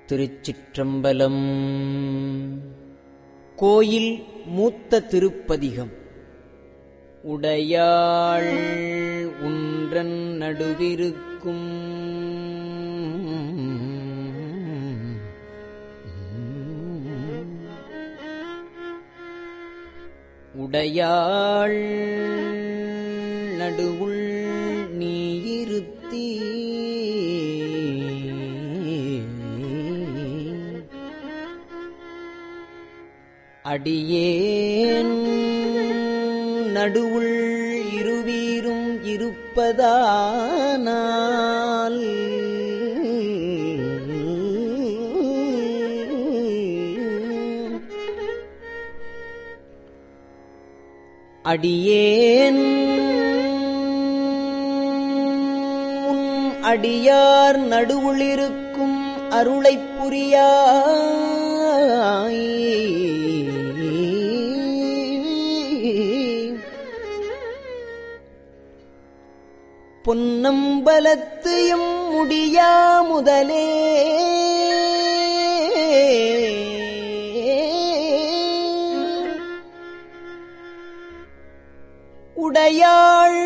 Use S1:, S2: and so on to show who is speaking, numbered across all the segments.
S1: திருச்சிற்றம்பலம் கோயில் மூத்த திருப்பதிகம் உடையாள் உன்றன் நடுவிருக்கும் உடையாள் நடுவுள் நீயிருத்தி அடியேன் நடுவுள் இருவீரும் இருப்பதானால் அடியேன் உன் அடியார் நடுவுளிருக்கும் அருளைப் புரியாய் பொன்னம்பலத்தையும் முடியா முதலே உடையாள்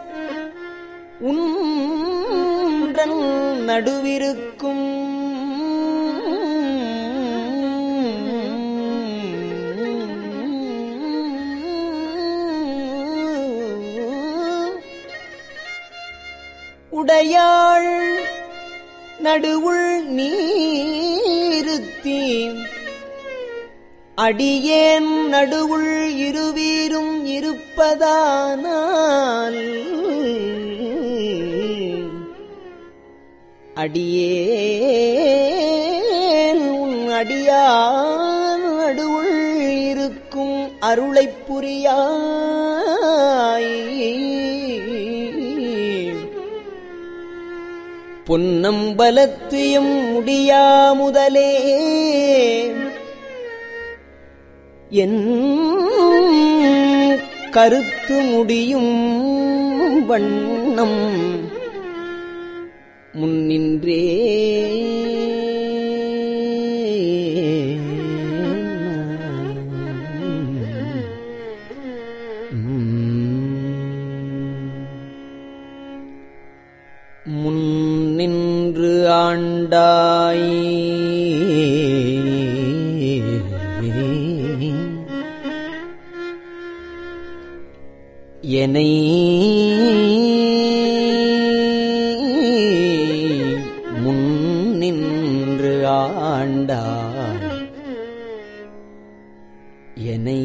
S1: உன்றன் நடுவிருக்கும் உடையாள் நடுவுள் நீருத்தி அடியேன் நடுவுள் இருவீரும் இருப்பதானால் அடியேன் உன் அடியான் நடுவுள் இருக்கும் அருளைப் புரியாய் பொன்னம்பலத்தியும் முடியா முதலே என் கருத்து முடியும் வண்ணம் முன்னின்றே முன்னின்று ஆண்டாய் என்னை முன்னின்று ஆண்டாய் என்னை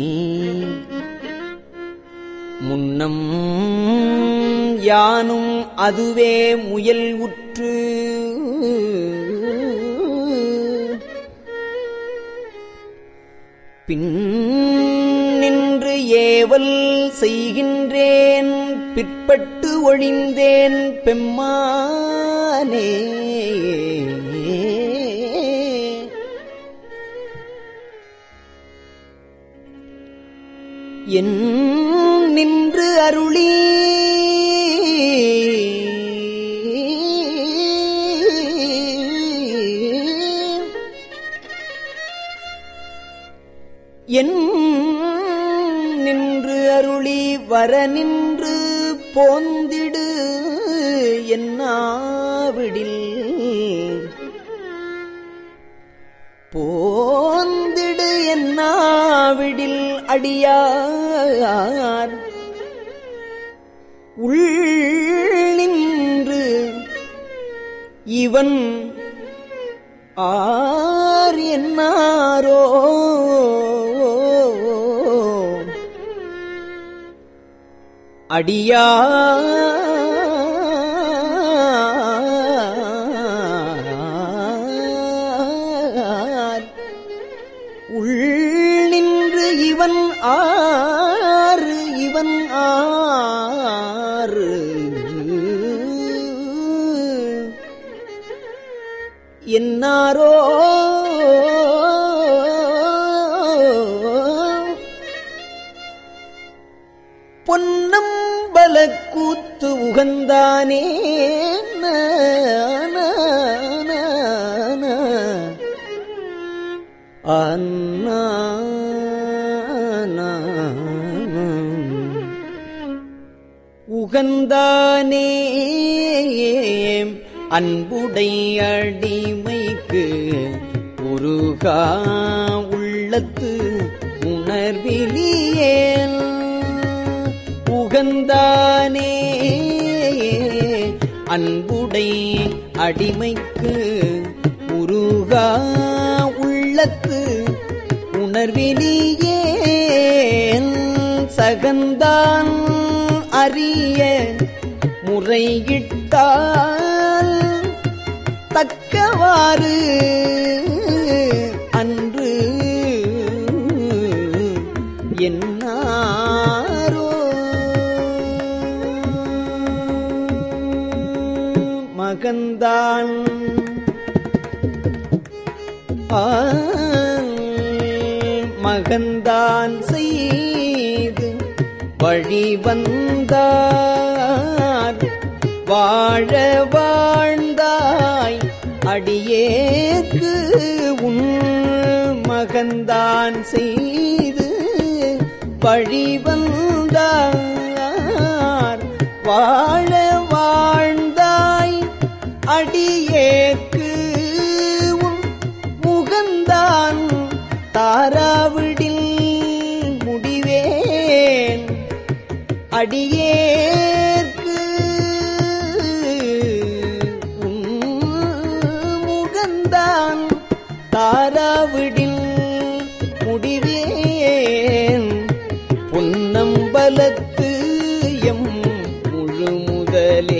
S1: முன்னம் யானும் அதுவே முயல் உற்று பின் நின்று ஏவல் செய்கின்றேன் பிற்பட்டு ஒழிந்தேன் பெம்மானே என் நின்று அருளி என் நின்று அருளி வர நின்று போந்திடு என்னாவிடில் போந்திடு என்னாவிடில் அடியார் உள் நின்று இவன் ஆர் என்னாரோ அடியா உள் நின்று இவன் ஆறு இவன் ஆறு என்னாரோ பொன்னம்பல கூத்து உகந்தானே ந, ந, ந, ந. அண்ணா உகந்தானே அன்புடை அடிமைக்கு உருகா உள்ளத்து உணர்விலியேல் உகந்தானே அன்புடை அடிமைக்கு உருகா உள்ளத்து உணர்விலியே சகந்தான் அறிய முறையிட்டால் தக்கவாறு அன்று என்னாரோ மகந்தான் ஆ, மகந்தான் செய்து வழிவந்தார் வாழ வாழ்ந்தாய் அடியேக்கு உன் மகந்தான் செய்து வழிவந்தார் வாழ வாழ்ந்தாய் அடியேக்கு உன் முகந்தான் தாராவிடில் முடிவேன் அடியேற்கு உன் முகந்தான் தாராவிடில் முடிவேன் பொன்னம்பலத்து எம் முழு முதலே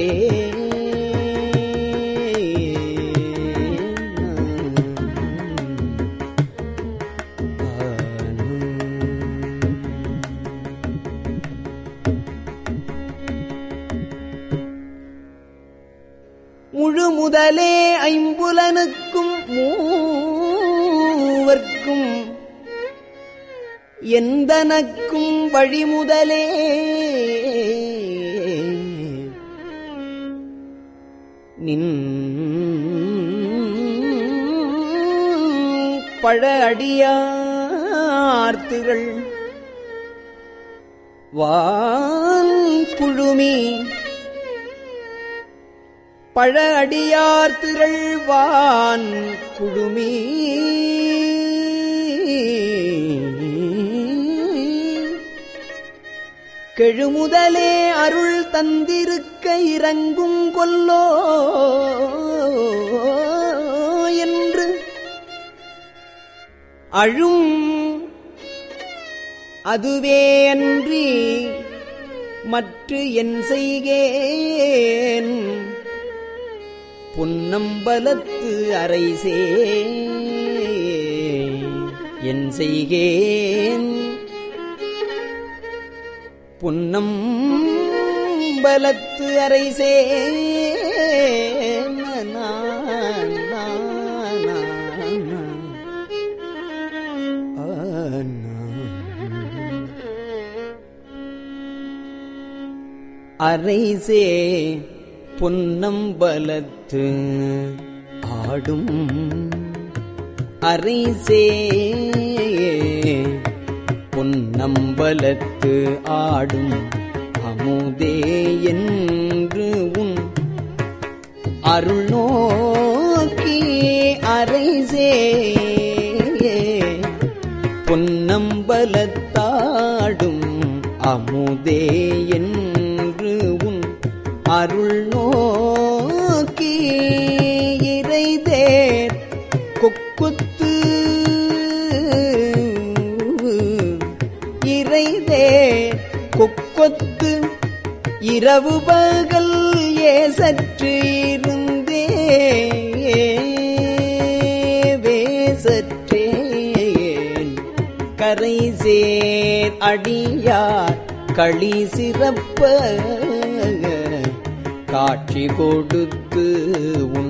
S1: முழு முதலே ஐம்புலனுக்கும் மூவர்க்கும் எந்தனக்கும் வழிமுதலே நின் பழ அடியார்த்துகள் வான் குழுமி பழ அடியார் திரள்வான் குழுமி கெழுமுதலே அருள் தந்திருக்க இறங்கும் கொல்லோ என்று அழும் அதுவே அன்றி மற்ற என் செய்கேன் பொன்னம்பலத்து அரைசே என் செய்கேன் பொன்னம்பலத்து அரைசே நா, நா, நா, நா. ஆ, நா. அரைசே பொன்னம்பலத்து ஆடும் அரைசே பொன்னம்பலத்து ஆடும் அமுதே என்று உன் அருள் நோக்கி அரைசே பொன்னம்பலத்தாடும் அமுதே என்று உன் அருள் நோக்கி இறைதேர் கொக்குத்து இறைதேர் கொக்கொத்து இரவு பகல் ஏசற்று இருந்தே வேசற்றேன் கரை சேர் அடியார் களி சிறப்ப காட்சி கொடுத்து உன்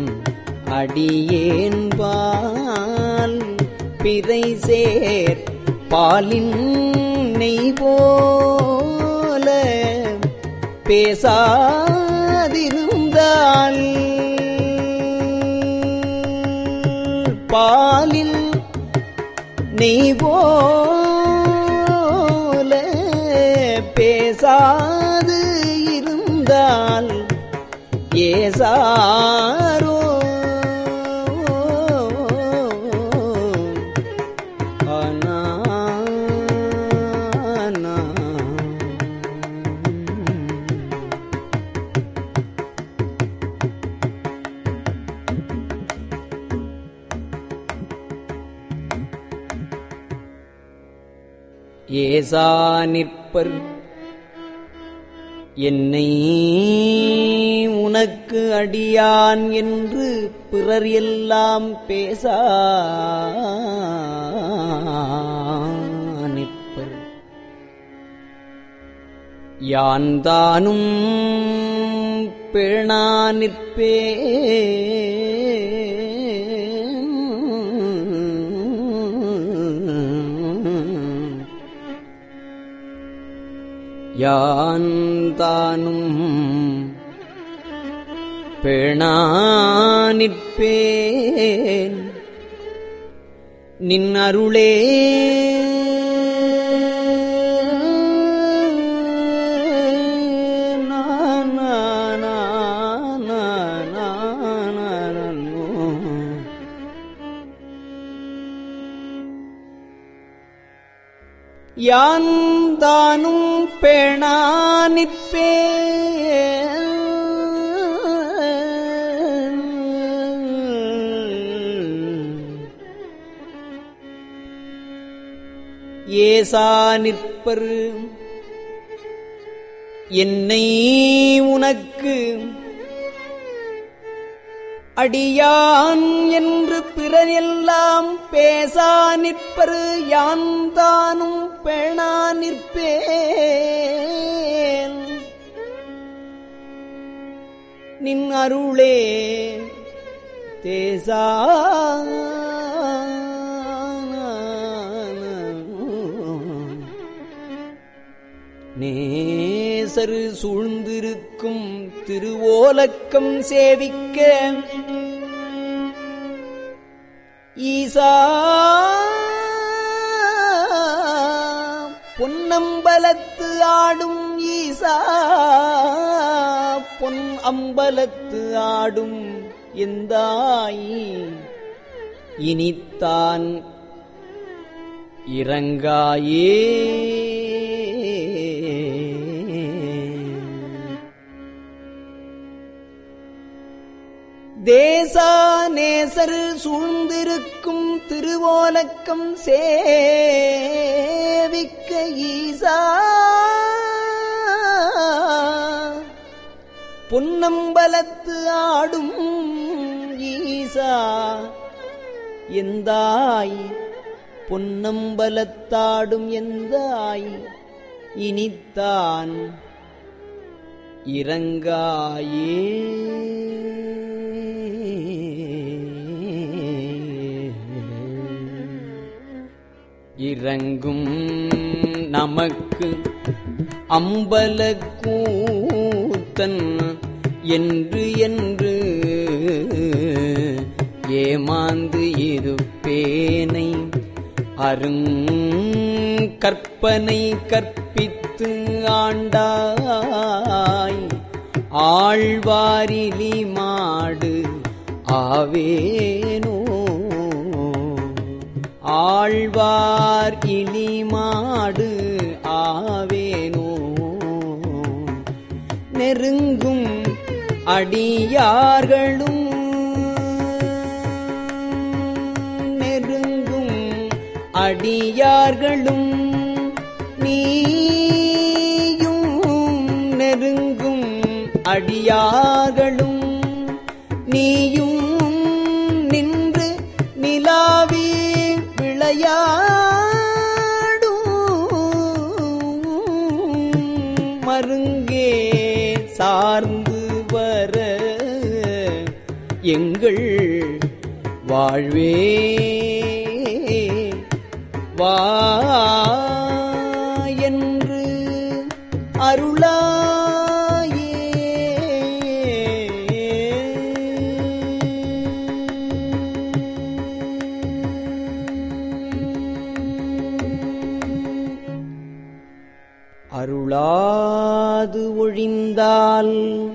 S1: அடியேன்பால் பிறை சேர் பாலின் நெய் போல பேசாதிருந்தால் பாலில் நெய் போல பேசாது இருந்தால் ஏசாரோ ஆனா ஏசா நிற்பர் என்னை உனக்கு அடியான் என்று பிறர் எல்லாம் பேசா நிற்பர் யான் தானும் பேணா நிற்பேன் யான் தானும் பேணா நிற்பேன் நின் அருளே நா, நா, நா, நா, நா, நா, நன்னோ. யான் தானும் பேணா நிற்பேன் ஏசா நிற்பர் என்னை உனக்கு அடியான் என்று பிறர் எல்லாம் பேசா நிற்பரு யான் தானும் பேணா நிற்பேன் நின் அருளே தேசா நேசரு சூழ்ந்திருக்கும் திருவோலக்கம் சேவிக்க ஈசா பொன்னம்பலத்து ஆடும் ஈசா பொன் அம்பலத்து ஆடும் எந்தாய் இனித்தான் இறங்காயே தேசா நேசர் சூழ்ந்திருக்கும் திருவோலக்கம் சேவிக்க ஈசா பொன்னம்பலத்து ஆடும் ஈசா எந்தாய் பொன்னம்பலத்தாடும் எந்தாய் இனித்தான் இறங்காயே இறங்கும் நமக்கு அம்பல கூத்தன் என்று என்று ஏமாந்து இருப்பேனை அருங்கற்பனை கற்பித்து ஆண்டாய் ஆழ்வாரிலி மாடு ஆவேனோ ஆழ்வார் இலி மாடு ஆவேனோ நெருங்கும் அடியார்களும் நெருங்கும் அடியார்களும் நீயும் நெருங்கும் அடியார்களும் நீயும் நின்று நிலாவி விளையாடும் மருங்கே சார்ந்து வர எங்கள் வாழ்வே வா என்று அருளாயே ஒழிந்தால்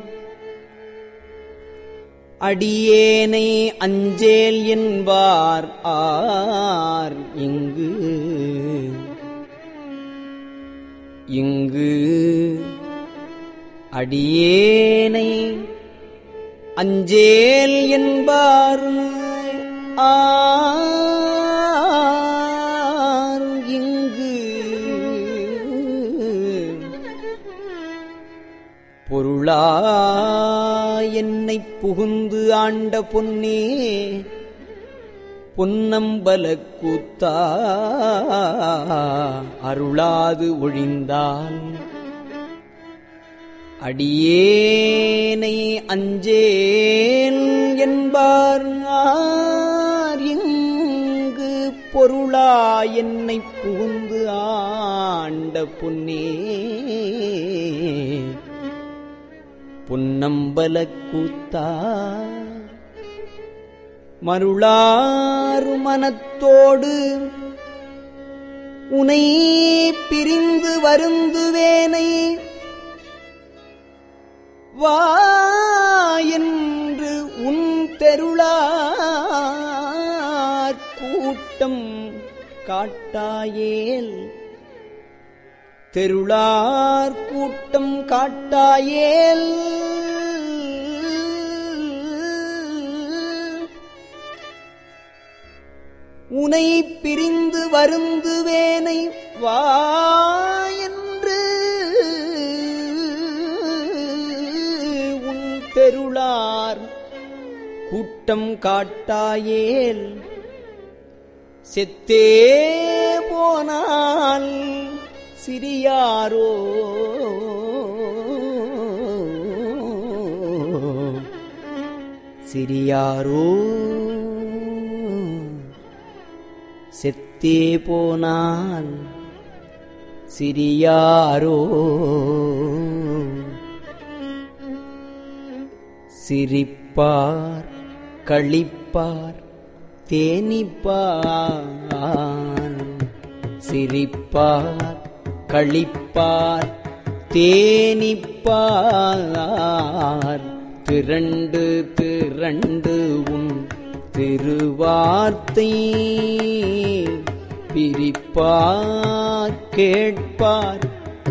S1: அடியேனை அஞ்சேல் என்பார் ஆர் இங்கு இங்கு அடியேனை அஞ்சேல் என்பார் ஆர் இங்கு பொருளா என்னைப் புகுந்து ஆண்ட பொன்னே பொன்னம்பல கூத்தா அருளாது ஒழிந்தான் அடியேனை அஞ்சேன் என்பார் ஆர் இங்கு பொருளா என்னைப் புகுந்து ஆண்ட பொன்னே பொன்னம்பல கூத்தா மருளாறு மனத்தோடு உனை பிரிந்து வருந்துவேனை வா என்று உன் தெருளார் கூட்டம் காட்டாயேல் தெருளார் கூட்டம் காட்டாயேல் உனை பிரிந்து வருந்துவேனை வா என்று உன் தெருளார் கூட்டம் காட்டாயேல் செத்தே போனால் சிறியாரோ சிறியாரோ செத்தே போனால் சிறியாரோ சிரிப்பார் களிப்பார் தேனிப்பார் சிரிப்பார் களிப்பார் தேனிப்பார் திரண்டு திரண்டு உன் திருவார்த்தை பிரிப்பார் கேட்பார்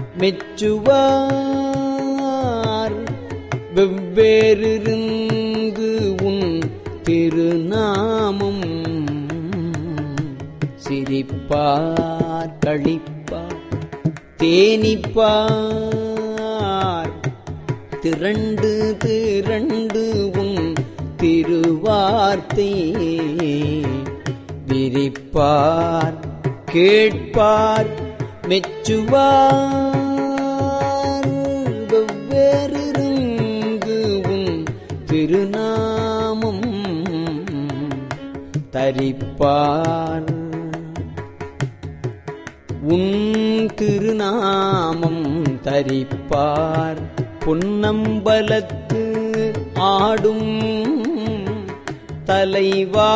S1: மெச்சுவார் வெவ்வேறிருந்து உன் திருநாமம் சிரிப்பார் களிப்பார் தேனிப்பார் திரண்டு திரண்டு உன் திருவார்த்தை விரிப்பார் கேட்பார் மெச்சுவார் வெவ்வேறிருந்து உன் திருநாமம் தரிப்பார் உன் திருநாமம் தரிப்பார் பொன்னம்பலத்து ஆடும் தலைவா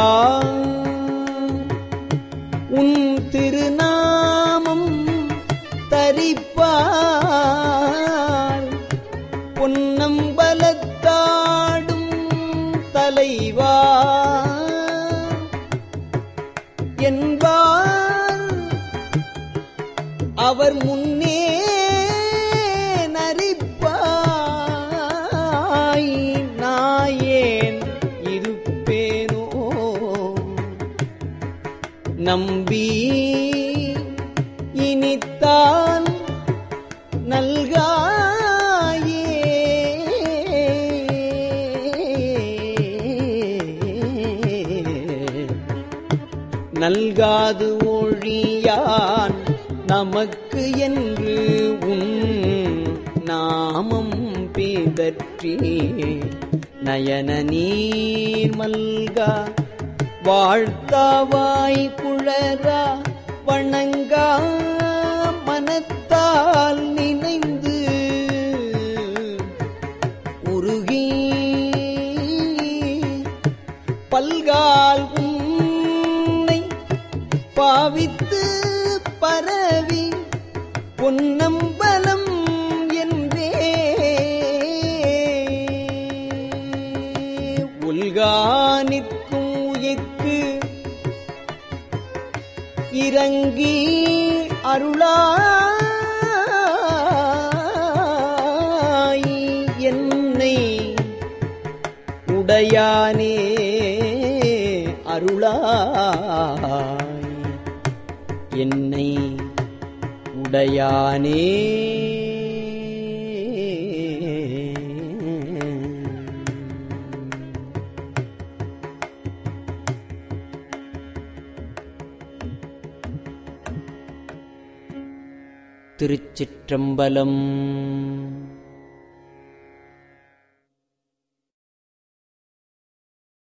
S1: உன் திருநாமம் தரிப்பார் பொன்னம்பலத்தாடும் தலைவா என்பார் அவர் முன்னே நரிப்பாய் நாயேன் இருப்பேனோ நம்பி இனித்தான் நல்காயே நல்காது ஒழியான் நமக்கு என்று உன் நாமம் பிதற்றி நயன நீர் மல்கா வாழ்த்தாவாய் குழறா வணங்கா மனத்தால் நினைந்து உருகி பல்கால் உன்னை பாவித்து பரவி பொன்னம்பலம் என்றே உல்கா நிற்கும் உயிர்க்கு இறங்கி அருளாய் என்னை உடையானே அருளாய் என்னை உடையானே திருச்சிற்றம்பலம்